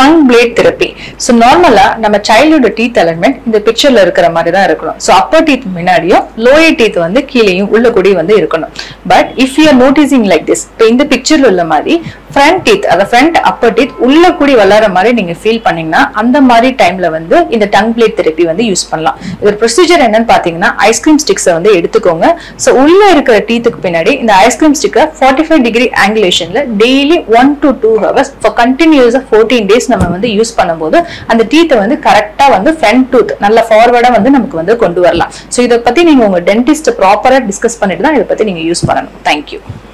tongue plate therapy so நார்மலா நம்ம childhood teeth alignment இந்த பிக்சர்ல இருக்கிற மாதிரி தான் இருக்கணும் ஸோ அப்பர் டீத் முன்னாடியும் லோயர் டீத் வந்து கீழேயும் உள்ள கூடி வந்து இருக்கணும் but if you are noticing like this இப்போ இந்த பிக்சர்ல உள்ள மாதிரி ஃப்ரண்ட் டீத் அந்த ஃப்ரண்ட் அப்பர் டீத் உள்ள கூடி வளர மாதிரி நீங்க ஃபீல் பண்ணீங்கன்னா அந்த மாதிரி டைம்ல வந்து இந்த டங் பிளேட் தெரப்பி வந்து யூஸ் பண்ணலாம் இதோட ப்ரொசீஜர் என்னன்னு பாத்தீங்கன்னா ஐஸ்கிரீம் ஸ்டிக்ஸை வந்து எடுத்துக்கோங்க ஸோ உள்ள இருக்கிற டீத்துக்கு பின்னாடி இந்த ஐஸ்கிரீம் ஸ்டிக்கை ஃபார்ட்டி ஃபைவ் டிகிரி ஆங்குலேஷன்ல daily one to two hours for கண்டினியூஸா ஃபோர்டீன் டேஸ் நம்ம வந்து யூஸ் பண்ணும்போது அந்த டீத்தை வந்து கரெக்டா வந்து ஃப்ரண்ட் டூத் நல்ல ஃபார்வர்டா வந்து நமக்கு வந்து கொண்டு வரலாம் ஸோ இதை பத்தி நீங்க உங்க டென்டிஸ்ட் ப்ராப்பரா டிஸ்கஸ் பண்ணிட்டு தான் இதை பத்தி நீங்க யூஸ் பண்ணணும் தேங்க்யூ